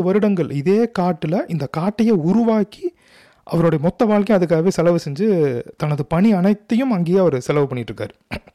வருடங்கள் இதே காட்டில் இந்த காட்டையே உருவாக்கி அவருடைய மொத்த வாழ்க்கையை அதுக்காகவே செலவு செஞ்சு தனது பணி அனைத்தையும் அங்கேயே அவர் செலவு பண்ணிட்டு இருக்காரு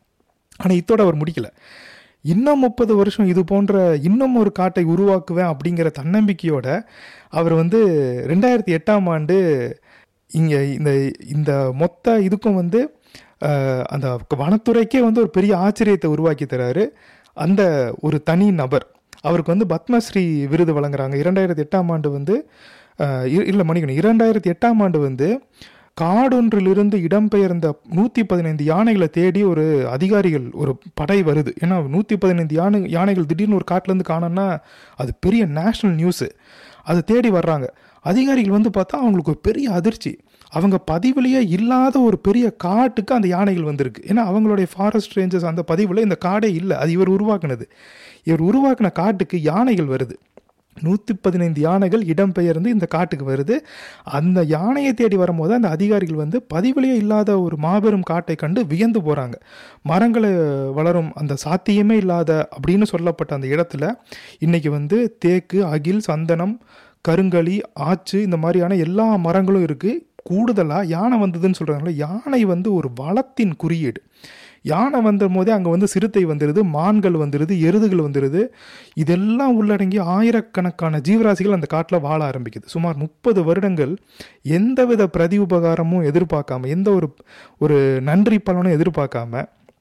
ஆனால் இத்தோட அவர் முடிக்கல இன்னும் முப்பது வருஷம் இது போன்ற இன்னும் ஒரு காட்டை உருவாக்குவேன் அப்படிங்கிற தன்னம்பிக்கையோட அவர் வந்து ரெண்டாயிரத்தி எட்டாம் ஆண்டு இங்கே இந்த இந்த மொத்த இதுக்கும் வந்து அஹ், அந்த வனத்துறைக்கே வந்து ஒரு பெரிய ஆச்சரியத்தை உருவாக்கி தராரு அந்த ஒரு தனி நபர் அவருக்கு வந்து பத்மஸ்ரீ விருது வழங்குறாங்க இரண்டாயிரத்தி எட்டாம் ஆண்டு வந்து அஹ், இ- இல்லை மணிக்கணும் இரண்டாயிரத்தி எட்டாம் ஆண்டு வந்து காடொன்றிலிருந்து இடம்பெயர்ந்த நூற்றி பதினைந்து யானைகளை தேடி ஒரு அதிகாரிகள் ஒரு படை வருது ஏன்னா நூற்றி பதினைந்து யானை யானைகள் திடீர்னு ஒரு காட்டிலேருந்து காணோன்னா அது பெரிய நேஷ்னல் நியூஸு அதை தேடி வர்றாங்க அதிகாரிகள் வந்து பார்த்தா அவங்களுக்கு ஒரு பெரிய அதிர்ச்சி அவங்க பதிவுலேயே இல்லாத ஒரு பெரிய காட்டுக்கு அந்த யானைகள் வந்திருக்கு ஏன்னா அவங்களுடைய ஃபாரஸ்ட் ரேஞ்சர்ஸ் அந்த பதிவில் இந்த காடே இல்லை அது இவர் உருவாக்குனது இவர் உருவாக்கின காட்டுக்கு யானைகள் வருது நூற்றி பதினைந்து யானைகள் இடம்பெயர்ந்து இந்த காட்டுக்கு வருது அந்த யானையை தேடி வரும்போது அந்த அதிகாரிகள் வந்து பதிவிலேயே இல்லாத ஒரு மாபெரும் காட்டை கண்டு வியந்து போகிறாங்க மரங்களை வளரும் அந்த சாத்தியமே இல்லாத அப்படின்னு சொல்லப்பட்ட அந்த இடத்துல இன்னைக்கு வந்து தேக்கு அகில் சந்தனம் கருங்களி ஆச்சு இந்த மாதிரியான எல்லா மரங்களும் இருக்குது கூடுதலாக யானை வந்ததுன்னு சொல்கிறாங்களே யானை வந்து ஒரு வளத்தின் குறியீடு யானை வந்த போதே அங்கே வந்து சிறுத்தை வந்துடுது மான்கள் வந்துடுது எருதுகள் வந்துடுது இதெல்லாம் உள்ளடங்கி ஆயிரக்கணக்கான ஜீவராசிகள் அந்த காட்டில் வாழ ஆரம்பிக்குது சுமார் முப்பது வருடங்கள் எந்தவித பிரதி உபகாரமும் எதிர்பார்க்காம எந்த ஒரு ஒரு நன்றி பலனும் எதிர்பார்க்காம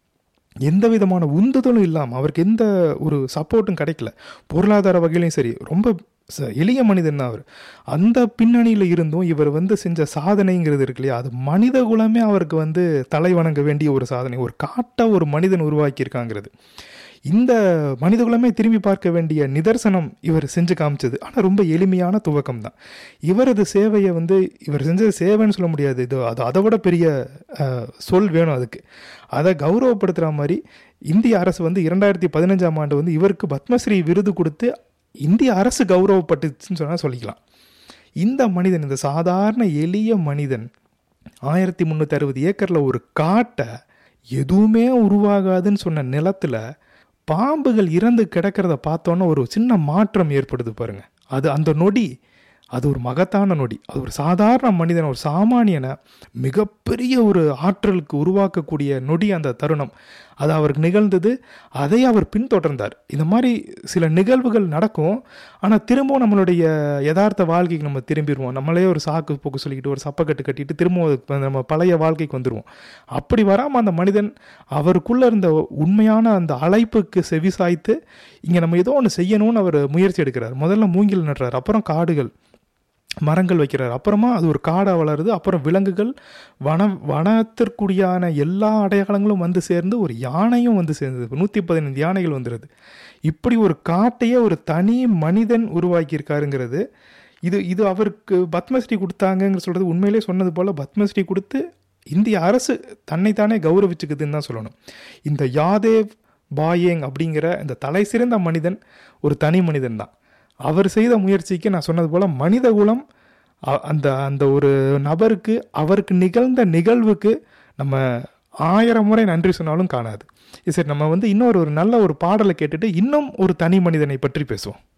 எந்த விதமான உந்துதலும் இல்லாமல் அவருக்கு எந்த ஒரு சப்போர்ட்டும் கிடைக்கல பொருளாதார வகையிலையும் சரி ரொம்ப ச- எளிய மனிதன் தான் அவர் அந்த பின்னணியில் இருந்தும் இவர் வந்து செஞ்ச சாதனைங்கிறது இருக்கு இல்லையா அது மனித குலமே அவருக்கு வந்து தலை வணங்க வேண்டிய ஒரு சாதனை ஒரு காட்டை ஒரு மனிதன் உருவாக்கியிருக்காங்கிறது இந்த மனித குலமே திரும்பி பார்க்க வேண்டிய நிதர்சனம் இவர் செஞ்சு காமிச்சது ஆனால் ரொம்ப எளிமையான துவக்கம் தான் இவரது சேவையை வந்து இவர் செஞ்ச சேவைன்னு சொல்ல முடியாது இது அது அதை விட பெரிய அஹ், சொல் வேணும் அதுக்கு அதை கௌரவப்படுத்துகிற மாதிரி இந்திய அரசு வந்து இரண்டாயிரத்தி பதினஞ்சாம் ஆண்டு வந்து இவருக்கு பத்மஸ்ரீ விருது கொடுத்து இந்திய அரசு கௌரவப்பட்டுச்சுன்னு சொன்னால் சொல்லிக்கலாம் இந்த மனிதன் இந்த சாதாரண எளிய மனிதன் ஆயிரத்தி முந்நூற்றி அறுபது ஏக்கரில் ஒரு காட்டை எதுவுமே உருவாகாதுன்னு சொன்ன நிலத்துல பாம்புகள் இறந்து கிடக்கிறத பார்த்தோன்னே ஒரு சின்ன மாற்றம் ஏற்படுது பாருங்க அது அந்த நொடி அது ஒரு மகத்தான நொடி அது ஒரு சாதாரண மனிதன் ஒரு சாமானியனை மிகப்பெரிய ஒரு ஆற்றலுக்கு உருவாக்கக்கூடிய நொடி அந்த தருணம் அது அவருக்கு நிகழ்ந்தது அதை அவர் பின்தொடர்ந்தார் இந்த மாதிரி சில நிகழ்வுகள் நடக்கும் ஆனால் திரும்பவும் நம்மளுடைய யதார்த்த வாழ்க்கைக்கு நம்ம திரும்பிடுவோம் நம்மளே ஒரு சாக்கு போக்கு சொல்லிக்கிட்டு ஒரு சப்பக்கட்டு கட்டிட்டு திரும்பவும் அதுக்கு நம்ம பழைய வாழ்க்கைக்கு வந்துடுவோம் அப்படி வராமல் அந்த மனிதன் அவருக்குள்ளே இருந்த உண்மையான அந்த அழைப்புக்கு செவிசாய்த்து இங்கே நம்ம ஏதோ ஒன்று செய்யணும்னு அவர் முயற்சி எடுக்கிறார் முதல்ல மூங்கில் நடுறார் அப்புறம் காடுகள் மரங்கள் வைக்கிறார் அப்புறமா அது ஒரு காடாக வளருது அப்புறம் விலங்குகள் வன வனத்திற்குடியான எல்லா அடையாளங்களும் வந்து சேர்ந்து ஒரு யானையும் வந்து சேர்ந்தது நூற்றி பதினைந்து யானைகள் வந்துடுது இப்படி ஒரு காட்டையே ஒரு தனி மனிதன் உருவாக்கியிருக்காருங்கிறது இது இது அவருக்கு பத்மஸ்ரீ கொடுத்தாங்கங்கிற சொல்கிறது உண்மையிலே சொன்னது போல் பத்மஸ்ரீ கொடுத்து இந்திய அரசு தன்னைத்தானே கௌரவிச்சுக்குதுன்னு தான் சொல்லணும் இந்த யாதேவ் பாயேங் அப்படிங்கிற இந்த தலை சிறந்த மனிதன் ஒரு தனி மனிதன் தான் அவர் செய்த முயற்சிக்கு நான் சொன்னது போல் மனித குலம் அ- அந்த அந்த ஒரு நபருக்கு அவருக்கு நிகழ்ந்த நிகழ்வுக்கு நம்ம ஆயிரம் முறை நன்றி சொன்னாலும் காணாது சரி நம்ம வந்து இன்னொரு ஒரு நல்ல ஒரு பாடலை கேட்டுட்டு இன்னும் ஒரு தனி மனிதனை பற்றி பேசுவோம்